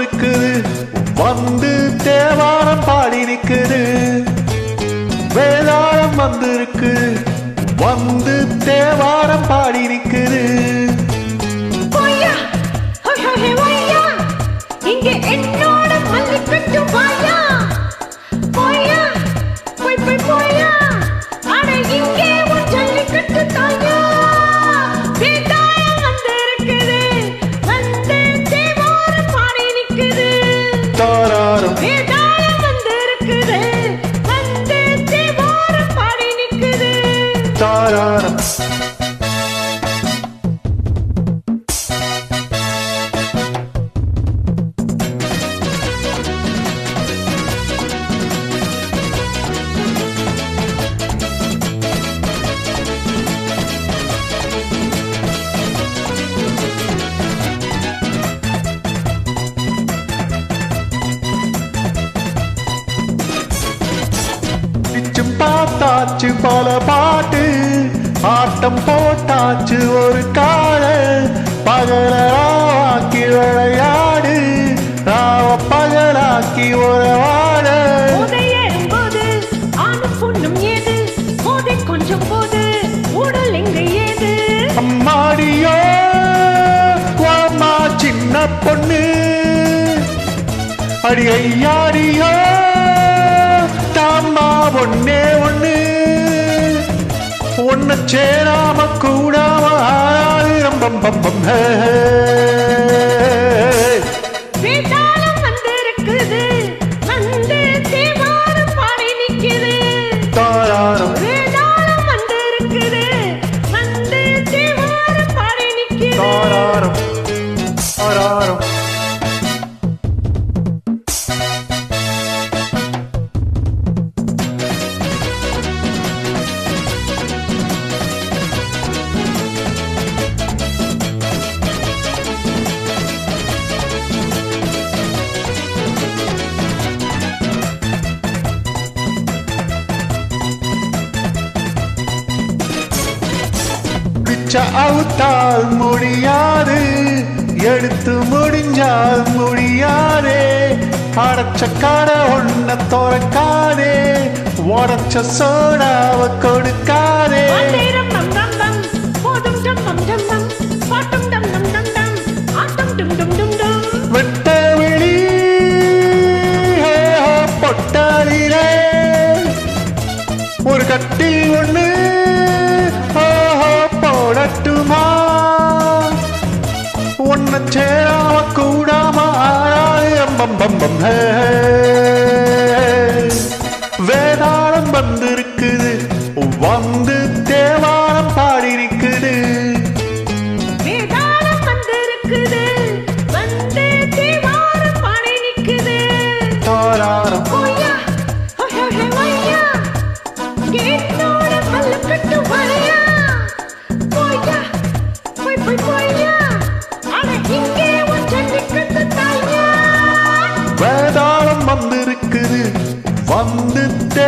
வந்திருக்குது வந்து தேவாரம் பாடி நிக்குது வேதாளம் வந்திருக்கு வந்து தேவாரம் பாடி நிக்குது போய்யா ஹோய் ஹோய் ஹே வாய்யா இங்கே என்னோட மல்லிக்கட்டு வாயா போய்யா போய் போய் போய்யா அட இங்கே உன் ஜல்லிக்கட்டு தாயா வேதாளம் வந்திருக்குது வந்து தேவாரம் பாடி நிக்குது தாராரம் வேதாளம் வந்திருக்குது வந்து தேவாரம் பாடி நிக்குது தாராரம் பிச்சும் பார்த்தாச்சு பல பாட்டு ஆட்டம் போட்டாச்சு ஒரு கால பகலாக்கி விளையாடு ராவ பகலாக்கி உறவாட போதையேறும்போது ஆணும் பொண்ணும் ஏது போதை கொஞ்சம் போது உடல் எங்க ஏது அம்மாடியோ வாமா சின்ன பொண்ணு அடி ஐயாடியோ தாம்மா ஒன்னே ஒண்ணு ஒன்ன சேராம கூடாம ஆறாது ரம்பம் பம்பம் ஹே, ஹே. வேதாளம் வந்திருக்குது வந்து தேவாரம் பாடி நிக்குது தாராரம் வேதாளம் வந்திருக்குது வந்து தேவாரம் பாடி நிக்குது தாராரம் தாராரம் பிச்ச அவுத்தால் முடியாது எடுத்து முடிஞ்சால் முடியாதே அடைச்ச கடை ஒன்ன திறக்காதே உடச்ச சோடாவ கொடுக்காதே ஆண்டேரம் டம் டம் டம் போதும் டம் டம் டம் டம் பாட்டும் டம் டம் டம் டம் ஆட்டம் டும் டும் டும் டும் வெட்ட வெளி பொட்டாளிலே ஒரு கட்டி ஒண்ணு ஓஹோ போடட்டுமா ஒன்ன சேராம கூடாம ஆறாது அம்பம் பம்பம் ஹே. வேதாளம் வந்திருக்குது வந்து தேவாரம் பாடி நிக்குது வேதாளம் வந்திருக்குது வந்து தேவாரம் பாடி நிக்குது தாராரம் போய்யா ஹோய் ஹோய் ஹே வாய்யா கேட்டோட மல்லுக்கட்டு வாயா போய்யா போய் போய் போய்யா அட இங்கே உன் ஜல்லிக்கட்டு தாயா வேதாளம் வந்திருக்குது வந்து